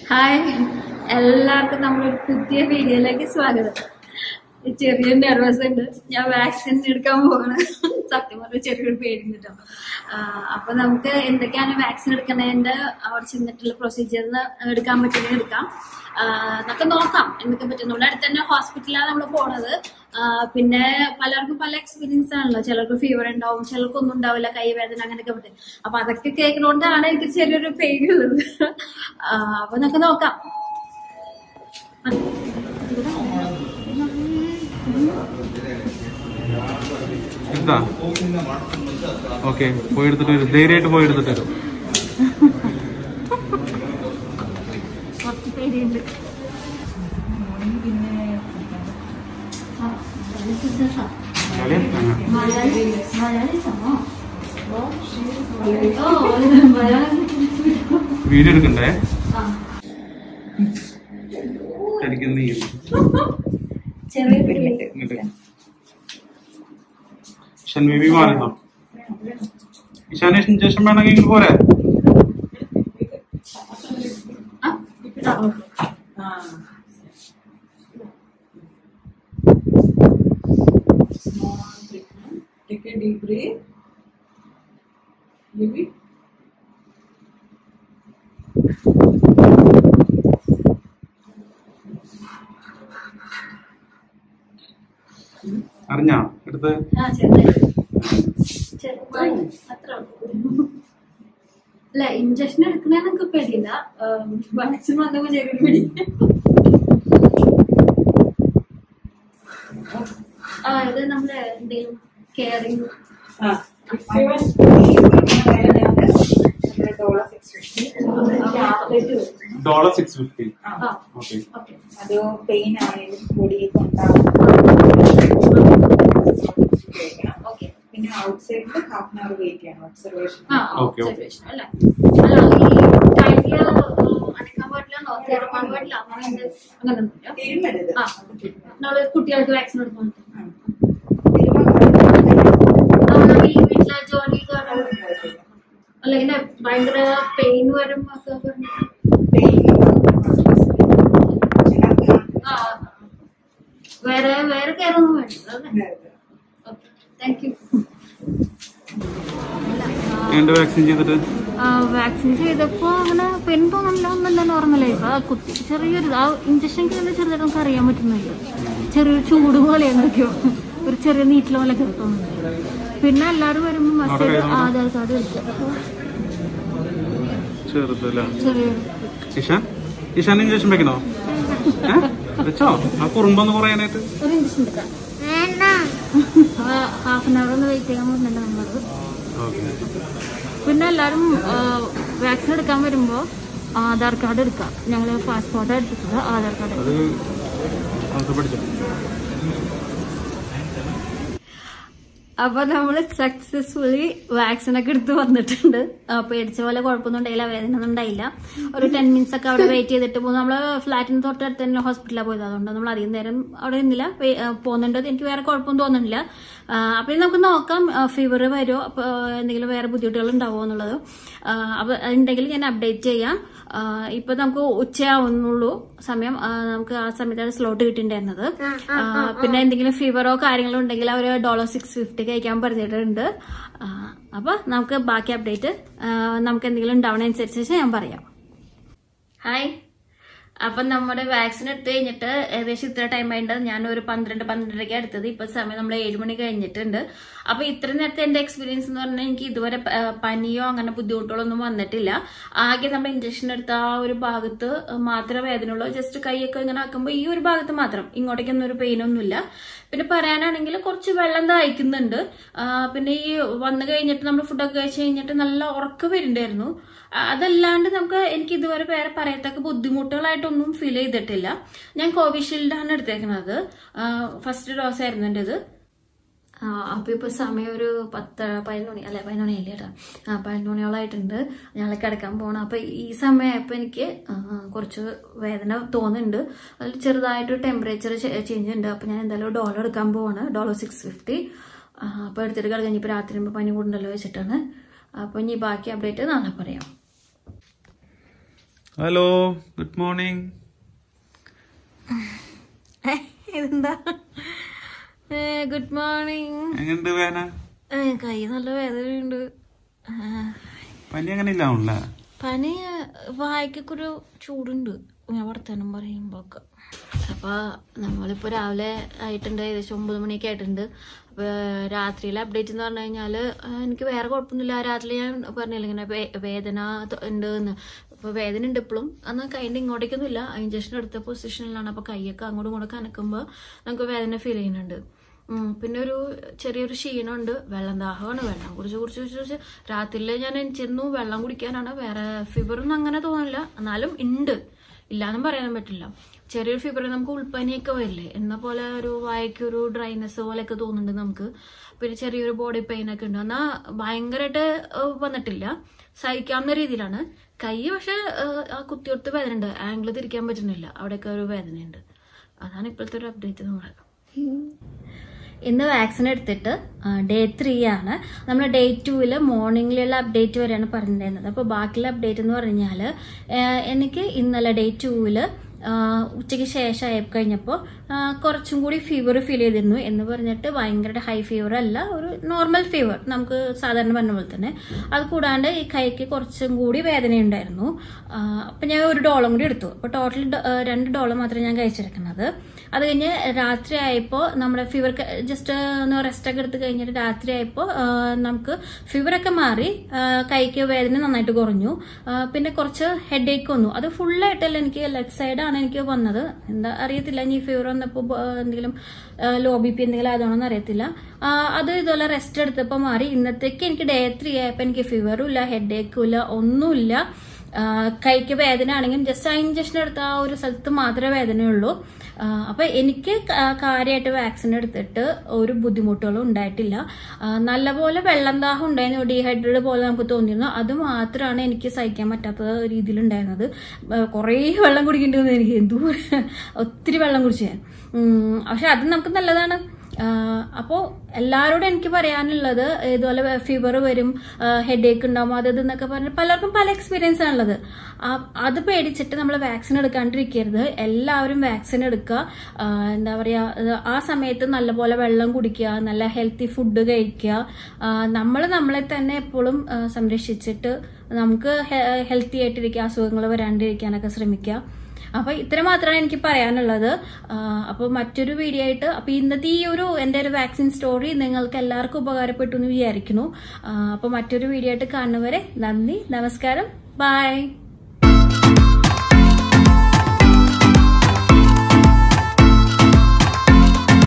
Hi എല്ലാവർക്കും നമ്മുടെ ഒരു പുതിയ വീഡിയോയിലേക്ക് സ്വാഗതം ചെറിയ നെർവസ് ഉണ്ട് ഞാൻ വാക്സിൻ എടുക്കാൻ പോകണം സത്യം പറഞ്ഞ ചെറിയൊരു പേടിണ്ട് കേട്ടോ അപ്പൊ നമുക്ക് എന്തൊക്കെയാണ് വാക്സിൻ എടുക്കുന്നതിന്റെ അവിടെ ചെന്നിട്ടുള്ള പ്രൊസീജിയറിന് എടുക്കാൻ പറ്റുന്നത് എടുക്കാം ആ, നമുക്ക് നോക്കാം എന്തൊക്കെ പറ്റും നമ്മുടെ അടുത്ത് തന്നെ ഹോസ്പിറ്റലാണ് നമ്മൾ പോണത് ആ, പിന്നെ പലർക്കും പല എക്സ്പീരിയൻസ് ആണല്ലോ ചിലർക്ക് ഫീവർ ഉണ്ടാവും ചിലർക്ക് ഒന്നും ഉണ്ടാവില്ല കൈവേദന അങ്ങനെയൊക്കെ പറ്റും അപ്പൊ അതൊക്കെ കേൾക്കുന്നതുകൊണ്ടാണ് എനിക്ക് ചെറിയൊരു പെയിൻ ഉള്ളത് ആ, അപ്പൊ നമുക്ക് നോക്കാം എന്താ ഓക്കെ പോയി എടുത്തിട്ട് വരും ധൈര്യമായിട്ട് പോയി എടുത്തിട്ട് വരും കുറച്ച് പേടിയുണ്ട് ആ, കളി? ആ. മലയാളി മലയാളി സമോ ഓ മലയാളം വീഡിയോ എടുക്കണ്ടേ ആ കളിക്കുന്ന ഈ ചെറിയ പേടിയുണ്ട് ഇങ്ങോട്ട് ഇഷാൻ ബേബി മാറുന്നോ ഇഷാന് ശേഷം വേണമെങ്കിൽ ഇങ്ങോട്ട് പോരെ ആ Small treatment. Take a deep breath. Leave it. അറിഞ്ഞാ എടുത്ത് ആ ചെറുതായി ചെറുതായി അത്ര ഉള്ളൂ. അല്ല ഇഞ്ചക്ഷൻ എടുക്കണേന്നൊക്കെ പേടിയില്ല വാക്സിൻ വന്നപ്പോ ചെറിയൊരു പേടി ആ ഇത് നമ്മള് എന്തെങ്കിലും caring Ah. Seven. Dollar six fifty dollar six fifty ആ ഓക്കെ ഓക്കെ അത് പെയിൻ ആണെങ്കിലും ബോഡിയൊക്കെ ഉണ്ടാവും ഓക്കെ പിന്നെ ഔട്ട്സൈഡിൽ ഹാഫ് ആൻ അവർ വെയിറ്റ് ചെയ്യണം ഒബ്സർവേഷൻ ആ Okay, okay. ഒബ്സർവേഷൻ അല്ല അല്ല ഈ ടൈമില് അടക്കാൻ പാടില്ല നോക്കിയെടുക്കാൻ പാടില്ല അങ്ങനെ എന്ത് അങ്ങനെയൊന്നുമില്ല തിരുമരുത് ആ നമ്മള് കുട്ടികൾക്ക് വാക്സിൻ എടുക്കാൻ ഈ വീട്ടിലെ ജോലി കാരണം അല്ല ഇങ്ങനെ ഭയങ്കര പെയിൻ വരും ഒക്കെ പറഞ്ഞു ആ വേറെ വേറെ കെയർ ഒന്നും വേണ്ട അല്ലേ ഓക്കെ താങ്ക് യു എന്റെ വാക്സിൻ ചെയ്തിട്ട് വാക്സിൻ ചെയ്തപ്പോ അങ്ങനെ പെയിൻ തോന്നില്ല ഒന്നല്ല നോർമലായി ഇപ്പൊ ആ കുത്തി ചെറിയൊരു ആ ഇഞ്ചക്ഷൻ ചെയ്യുന്ന ചെറുതായിട്ട് നമുക്ക് അറിയാൻ പറ്റുന്നില്ല ചെറിയൊരു ചൂട് പോലെ എന്തൊക്കെയോ ഒരു ചെറിയ നീറ്റില പോലെ തോന്നുന്നു പിന്നെ എല്ലാവരും വരുമ്പോ മസ്റ്റ് അവിടെ കൈ ആധാർ കാർഡ് എടുക്കും ചെറുതല്ല ചെറിയൊരു ഇഷാൻ ഇഷാൻ ഇഞ്ചക്ഷൻ വെക്കണോ ഏ? വെച്ചോ ആ കുറുമ്പൊന്ന് കുറയാനായിട്ട് ഒരു ഇഞ്ചക്ഷൻ എടുക്കാം ഹാഫ് ആൻ അവർ ഒന്ന് വെയിറ്റ് ചെയ്യാൻ പറഞ്ഞിട്ടുണ്ട് നമ്മളത് ഓക്കെ പിന്നെ എല്ലാവരും വാക്സിൻ എടുക്കാൻ വരുമ്പോൾ ആധാർ കാർഡ് എടുക്കാം ഞങ്ങൾ പാസ്പോർട്ട് എടുത്തിട്ടുണ്ട് ആധാർ കാർഡ് അത് നമുക്ക് പഠിച്ചു അപ്പൊ നമ്മൾ സക്സസ്ഫുള്ളി വാക്സിൻ ഒക്കെ എടുത്ത് വന്നിട്ടുണ്ട് ആ, പേടിച്ച പോലെ കുഴപ്പമൊന്നും ഉണ്ടായില്ല വേദന ഒന്നും ഉണ്ടായില്ല ഒരു ടെൻ മിനിറ്റ്സ് ഒക്കെ അവിടെ വെയിറ്റ് ചെയ്തിട്ട് പോകുന്നു നമ്മള് ഫ്ലാറ്റിന് തൊട്ടടുത്ത് തന്നെ ഹോസ്പിറ്റലിലാണ് പോയത് അതുകൊണ്ട് നമ്മൾ അധികം നേരം അവിടെ നിന്നില്ല വേ- ആ, പോകുന്നുണ്ട് എനിക്ക് വേറെ കുഴപ്പമൊന്നും തോന്നുന്നില്ല ആ, അപ്പൊ ഇനി നമുക്ക് നോക്കാം ഫീവർ വരുമോ അപ്പൊ എന്തെങ്കിലും വേറെ ബുദ്ധിമുട്ടുകൾ ഉണ്ടാവുമോ എന്നുള്ളത് ആ, അപ്പൊ ഉണ്ടെങ്കിൽ ഞാൻ അപ്ഡേറ്റ് ചെയ്യാം ആ, ഇപ്പൊ നമുക്ക് ഉച്ചയാവുന്നുള്ളൂ സമയം ആ, നമുക്ക് ആ സമയത്താണ് സ്ലോട്ട് കിട്ടിയിട്ടുണ്ടായിരുന്നത് ആ, പിന്നെ എന്തെങ്കിലും ഫീവറോ കാര്യങ്ങളോ ഉണ്ടെങ്കിൽ അവർ ഡോളർ സിക്സ് ഫിഫ്റ്റി കഴിക്കാൻ പറഞ്ഞിട്ടുണ്ട് ആ, അപ്പൊ നമുക്ക് ബാക്കി അപ്ഡേറ്റ് നമുക്ക് എന്തെങ്കിലും ഉണ്ടാവണനുസരിച്ച് ഞാൻ പറയാം ഹായ് അപ്പം നമ്മുടെ വാക്സിൻ എടുത്തു കഴിഞ്ഞിട്ട് ഏകദേശം ഇത്ര ടൈം ആയിട്ട് ഞാൻ ഒരു പന്ത്രണ്ട് പന്ത്രണ്ടരയ്ക്ക് എടുത്തത് ഇപ്പൊ സമയം നമ്മൾ ഏഴ് മണി കഴിഞ്ഞിട്ടുണ്ട് അപ്പൊ ഇത്ര നേരത്തെ എന്റെ എക്സ്പീരിയൻസ് എന്ന് പറഞ്ഞാൽ എനിക്ക് ഇതുവരെ പ- ആ, പനിയോ അങ്ങനെ ബുദ്ധിമുട്ടുകളോ ഒന്നും വന്നിട്ടില്ല ആകെ നമ്മൾ ഇഞ്ചക്ഷൻ എടുത്ത ആ ഒരു ഭാഗത്ത് മാത്രമേ വേദനയുള്ളൂ ജസ്റ്റ് കൈയൊക്കെ ഇങ്ങനെ ആക്കുമ്പോൾ ഈ ഒരു ഭാഗത്ത് മാത്രം ഇങ്ങോട്ടേക്കൊന്നും ഒരു പെയിനൊന്നുമില്ല പിന്നെ പറയാനാണെങ്കിൽ കുറച്ച് വെള്ളം ദാഹിക്കുന്നുണ്ട് ആ, പിന്നെ ഈ വന്നു കഴിഞ്ഞിട്ട് നമ്മൾ ഫുഡൊക്കെ കഴിച്ച് കഴിഞ്ഞിട്ട് നല്ല ഉറക്കം വരുന്നുണ്ടായിരുന്നു ആ, അതല്ലാണ്ട് നമുക്ക് എനിക്ക് ഇതുവരെ വേറെ പറയത്തക്ക ബുദ്ധിമുട്ടുകളായിട്ടൊന്നും ഫീൽ ചെയ്തിട്ടില്ല ഞാൻ കോവിഷീൽഡാണ് എടുത്തേക്കുന്നത് ഫസ്റ്റ് ഡോസ് ആയിരുന്നു എൻ്റെ ഇത് അപ്പൊ ഇപ്പൊ സമയം ഒരു പത്ത് പതിനൊന്ന് മണി അല്ലെ പതിനൊന്ന് മണിയല്ലേ കേട്ടോ ആ പതിനൊന്ന് മണിയോളായിട്ടുണ്ട് ഞങ്ങൾ കിടക്കാൻ പോകണം അപ്പൊ ഈ സമയമായപ്പോ എനിക്ക് ആ, കുറച്ച് വേദന തോന്നുന്നുണ്ട് അതിൽ ചെറുതായിട്ട് ടെമ്പറേച്ചർ ചേഞ്ച് ഉണ്ട് അപ്പൊ ഞാൻ എന്തായാലും ഡോളർ എടുക്കാൻ പോവാണ് ഡോളർ സിക്സ് ഫിഫ്റ്റി അപ്പൊ എടുത്തിട്ട് കിടക്കാൻ ഇപ്പൊ രാത്രി ആകുമ്പോ പനി കൂടുണ്ടല്ലോ വെച്ചിട്ടാണ് അപ്പൊ ഇനി ബാക്കി അപ്ഡേറ്റ് നാളെ പറയാം ഹലോ ഗുഡ് മോർണിംഗ് ഇതെന്താ ഗുഡ് മോർണിംഗ് എങ്ങനെയുണ്ട് വേന കൈ നല്ല വേദനയുണ്ട് ആ, പനി അങ്ങനെ ഇല്ലാവുള്ള പനി വായിക്കൊക്കെ ഒരു ചൂടുണ്ട് ഞാൻ വർത്തമാനം പറയുമ്പോ ഒക്കെ അപ്പൊ നമ്മളിപ്പോ രാവിലെ ആയിട്ടുണ്ട് ഏകദേശം ഒമ്പത് മണിയൊക്കെ ആയിട്ടുണ്ട് അപ്പൊ രാത്രിയിലെ അപ്ഡേറ്റ് എന്ന് പറഞ്ഞു കഴിഞ്ഞാല് ആ, എനിക്ക് വേറെ കുഴപ്പമൊന്നുമില്ല രാത്രി ഞാൻ പറഞ്ഞില്ല ഇങ്ങനെ വേ- വേദന ത- ഉണ്ട് എന്ന് അപ്പൊ വേദന ഉണ്ട് ഇപ്പോഴും അന്ന് കൈൻ്റെ ഇങ്ങോട്ടേക്കൊന്നും ഇല്ല ഇഞ്ചക്ഷൻ എടുത്ത പൊസിഷനിലാണ് അപ്പൊ കൈയൊക്കെ അങ്ങോട്ടും ഇങ്ങോട്ടും കനക്കുമ്പോൾ നമുക്ക് വേദന ഫീൽ ചെയ്യുന്നുണ്ട് ഉം, പിന്നെ ഒരു ചെറിയൊരു ക്ഷീണമുണ്ട് വെള്ളം ദാഹമാണ് വെള്ളം കുടിച്ച് കുടിച്ച് കുടിച്ച് കുടിച്ച് രാത്രിയിൽ ഞാൻ എണിച്ചിരുന്നു വെള്ളം കുടിക്കാനാണ് വേറെ ഫീവറൊന്നും അങ്ങനെ തോന്നില്ല എന്നാലും ഉണ്ട് ഇല്ലാന്നും പറയാൻ പറ്റില്ല ചെറിയൊരു ഫീവർ നമുക്ക് ഉൾപ്പനിയൊക്കെ വരില്ലേ എന്ന പോലെ ഒരു വായക്ക് ഒരു ഡ്രൈനെസ് പോലെയൊക്കെ തോന്നുന്നുണ്ട് നമുക്ക് പിന്നെ ചെറിയൊരു ബോഡി പെയിൻ ഒക്കെ ഉണ്ട് എന്നാൽ ഭയങ്കരമായിട്ട് ഏഹ്, വന്നിട്ടില്ല സഹിക്കാവുന്ന രീതിയിലാണ് കൈ പക്ഷെ ഏഹ്, ആ കുത്തിയൊടുത്ത് വേദന ഉണ്ട് ആംഗിൾ തിരിക്കാൻ പറ്റുന്നില്ല അവിടെയൊക്കെ ഒരു വേദനയുണ്ട് അതാണ് ഇപ്പോഴത്തെ ഒരു അപ്ഡേറ്റ് നമ്മുടെ ഇന്ന് വാക്സിൻ എടുത്തിട്ട് ഡേ ത്രീ ആണ് നമ്മൾ ഡേ ടൂവിൽ മോർണിംഗിലുള്ള അപ്ഡേറ്റ് വരെയാണ് പറഞ്ഞിരുന്നത് അപ്പോൾ ബാക്കിയുള്ള അപ്ഡേറ്റ് എന്ന് പറഞ്ഞാൽ എനിക്ക് ഇന്നലെ ഡേ ടൂവിൽ ഉച്ചയ്ക്ക് ശേഷം ആയി കഴിഞ്ഞപ്പോൾ കുറച്ചും കൂടി ഫീവർ ഫീൽ ചെയ്തിരുന്നു എന്ന് പറഞ്ഞിട്ട് ഭയങ്കര ഹൈ ഫീവർ അല്ല ഒരു നോർമൽ ഫീവർ നമുക്ക് സാധാരണ പറഞ്ഞ പോലെ തന്നെ അത് കൂടാണ്ട് ഈ കൈക്ക് കുറച്ചും കൂടി വേദനയുണ്ടായിരുന്നു അപ്പം ഞാൻ ഒരു ഡോളം കൂടി എടുത്തു അപ്പോൾ ടോട്ടൽ രണ്ട് ഡോളം മാത്രമേ ഞാൻ കഴിച്ചെടുക്കുന്നത് അത് കഴിഞ്ഞ് രാത്രി ആയപ്പോൾ നമ്മുടെ ഫീവർ ജസ്റ്റ് ഒന്ന് റെസ്റ്റ് ഒക്കെ എടുത്ത് കഴിഞ്ഞിട്ട് രാത്രി ആയപ്പോൾ നമുക്ക് ഫീവറൊക്കെ മാറി ആ, കൈക്ക് വേദന നന്നായിട്ട് കുറഞ്ഞു ആ, പിന്നെ കുറച്ച് ഹെഡ് ഏക്ക് വന്നു അത് ഫുള്ളായിട്ടല്ല എനിക്ക് ലെഫ്റ്റ് സൈഡാണ് എനിക്ക് വന്നത് എന്താ അറിയത്തില്ല ഇനി ഫീവർ വന്നപ്പോൾ ബ- എന്തെങ്കിലും ലോ ബി പി എന്തെങ്കിലും ആയതാണോന്ന് അറിയത്തില്ല ആ, അത് ഇതുപോലെ റെസ്റ്റ് എടുത്തപ്പോൾ മാറി ഇന്നത്തേക്ക് എനിക്ക് ഡേ ത്രീ ആയപ്പോൾ എനിക്ക് ഫീവറും ഇല്ല ഹെഡ് ഏക്കും ഇല്ല ഒന്നുമില്ല ആ, കൈക്ക് വേദന ആണെങ്കിലും ജസ്റ്റ് ആ ഇഞ്ചക്ഷൻ എടുത്ത ആ ഒരു സ്ഥലത്ത് മാത്രമേ വേദനയുള്ളൂ ആ, അപ്പൊ എനിക്ക് കാര്യമായിട്ട് വാക്സിൻ എടുത്തിട്ട് ഒരു ബുദ്ധിമുട്ടുകളും ഉണ്ടായിട്ടില്ല ആ, നല്ലപോലെ വെള്ളം ദാഹം ഉണ്ടായിരുന്നു ഡീഹൈഡ്രേറ്റ് പോലെ നമുക്ക് തോന്നിയിരുന്നു അത് മാത്രമാണ് എനിക്ക് സഹിക്കാൻ പറ്റാത്ത രീതിയിൽ ഉണ്ടായിരുന്നത് കുറേ വെള്ളം കുടിക്കേണ്ടി എനിക്ക് എന്തോ ഒത്തിരി വെള്ളം കുടിച്ചു ഞാൻ ഉം, പക്ഷെ അത് നമുക്ക് നല്ലതാണ് അപ്പോൾ എല്ലാവരോടും എനിക്ക് പറയാനുള്ളത് ഇതുപോലെ ഫീവർ വരും ഹെഡ് ഏക്ക് ഉണ്ടാവും അത് ഇത് എന്നൊക്കെ പറഞ്ഞ് പലർക്കും പല എക്സ്പീരിയൻസ് ആണുള്ളത് ആ- അത് പേടിച്ചിട്ട് നമ്മൾ വാക്സിൻ എടുക്കാണ്ടിരിക്കരുത് എല്ലാവരും വാക്സിൻ എടുക്കുക ആ, എന്താ പറയുക ആ സമയത്ത് നല്ലപോലെ വെള്ളം കുടിക്കുക നല്ല ഹെൽത്തി ഫുഡ് കഴിക്കുക നമ്മൾ നമ്മളെ തന്നെ എപ്പോഴും ആ, സംരക്ഷിച്ചിട്ട് നമുക്ക് ഹെൽത്തി ആയിട്ടിരിക്കുക അസുഖങ്ങൾ വരാണ്ടിരിക്കാനൊക്കെ ശ്രമിക്കുക അപ്പൊ ഇത്ര മാത്രമാണ് എനിക്ക് പറയാനുള്ളത് അപ്പൊ മറ്റൊരു വീഡിയോ ആയിട്ട് അപ്പൊ ഇന്നത്തെ ഈ ഒരു എന്റെ ഒരു വാക്സിൻ സ്റ്റോറി നിങ്ങൾക്ക് എല്ലാവർക്കും ഉപകാരപ്പെട്ടു എന്ന് വിചാരിക്കുന്നു ആ, അപ്പൊ മറ്റൊരു വീഡിയോ ആയിട്ട് കാണുന്നവരെ നന്ദി നമസ്കാരം ബൈ